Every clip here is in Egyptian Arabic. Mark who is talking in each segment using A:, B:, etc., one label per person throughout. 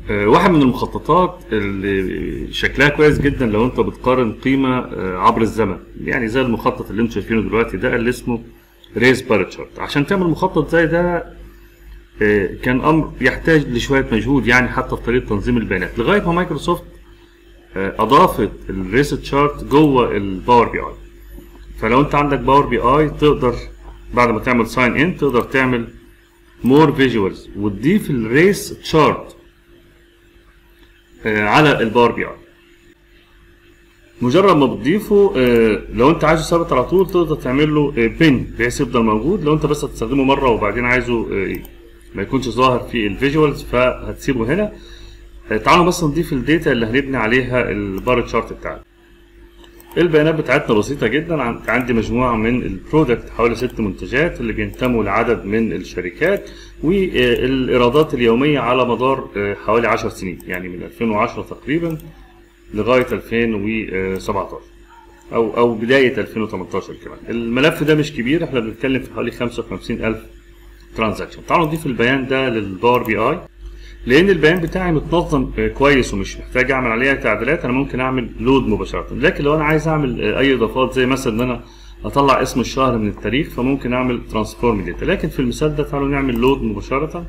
A: آه، واحد من المخططات اللي شكلها كويس جدا لو انت بتقارن قيمه آه، عبر الزمن يعني زي المخطط اللي انتم شايفينه دلوقتي ده اللي اسمه ريز بار تشارت عشان تعمل مخطط زي ده آه، كان امر يحتاج لشويه مجهود يعني حتى في طريقه تنظيم البيانات لغايه ما مايكروسوفت آه، اضافت الريس تشارت جوه الباور بي اي فلو انت عندك باور بي اي تقدر بعد ما تعمل ساين ان تقدر تعمل مور فيجوالز وتضيف الريس تشارت على الباور بي اي مجرد ما بتضيفه آه، لو انت عايزه ثابت على طول تقدر تعمل له بين بحيث يفضل موجود لو انت بس هتستخدمه مره وبعدين عايزه آه، ما يكونش ظاهر في الفيجوالز فهتسيبه هنا آه، تعالوا بس نضيف الداتا اللي هنبني عليها البار تشارت بتاعنا البيانات بتاعتنا بسيطة جدا عن- عندي مجموعة من البرودكت حوالي ست منتجات اللي بينتموا لعدد من الشركات والإيرادات اليومية على مدار آه، حوالي 10 سنين يعني من 2010 تقريبا لغاية 2017 أو أو بداية 2018 كمان الملف ده مش كبير احنا بنتكلم في حوالي 55000 ترانزاكشن تعالوا نضيف البيان ده للباور بي اي لان البيان بتاعي متنظم آه، كويس ومش محتاج اعمل عليها تعديلات انا ممكن اعمل لود مباشره لكن لو انا عايز اعمل آه، اي اضافات زي مثلا ان انا اطلع اسم الشهر من التاريخ فممكن اعمل ترانسفورم داتا لكن في المثال ده تعالوا نعمل لود مباشره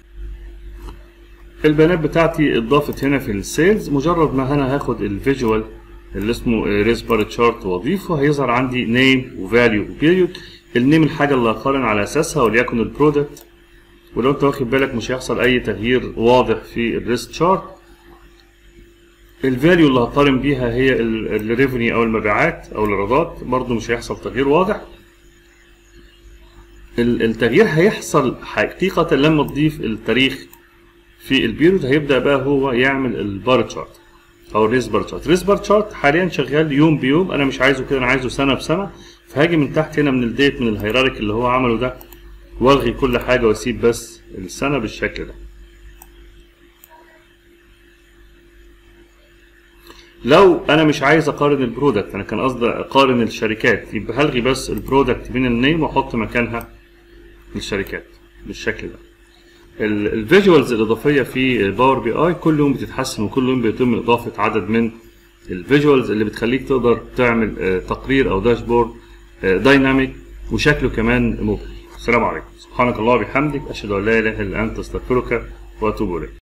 A: البيانات بتاعتي اتضافت هنا في السيلز مجرد ما انا هاخد الفيجوال اللي اسمه ريز بار تشارت واضيفه هيظهر عندي نيم وفاليو وبيريود النيم الحاجه اللي هقارن على اساسها وليكن البرودكت ولو انت واخد بالك مش هيحصل اي تغيير واضح في الريست شارت الفاليو اللي هقارن بيها هي الريفني او المبيعات او الايرادات برضو مش هيحصل تغيير واضح ال- التغيير هيحصل حقيقة لما تضيف التاريخ في البيريود هيبدأ بقى هو يعمل البار تشارت او الريس بار تشارت الريس بار تشارت حاليا شغال يوم بيوم انا مش عايزه كده انا عايزه سنة بسنة فهاجي من تحت هنا من الديت من الهيراريك اللي هو عمله ده والغي كل حاجة واسيب بس السنة بالشكل ده لو انا مش عايز اقارن البرودكت انا كان قصدي اقارن الشركات يبقى هلغي بس البرودكت من النيم واحط مكانها الشركات بالشكل ده الفيجوالز الاضافيه في باور بي اي كل يوم بتتحسن وكل يوم بيتم اضافه عدد من الفيجوالز اللي بتخليك تقدر تعمل آه، تقرير او داشبورد دايناميك وشكله كمان مبهر السلام عليكم سبحانك الله وبحمدك اشهد ان لا اله الا انت استغفرك واتوب اليك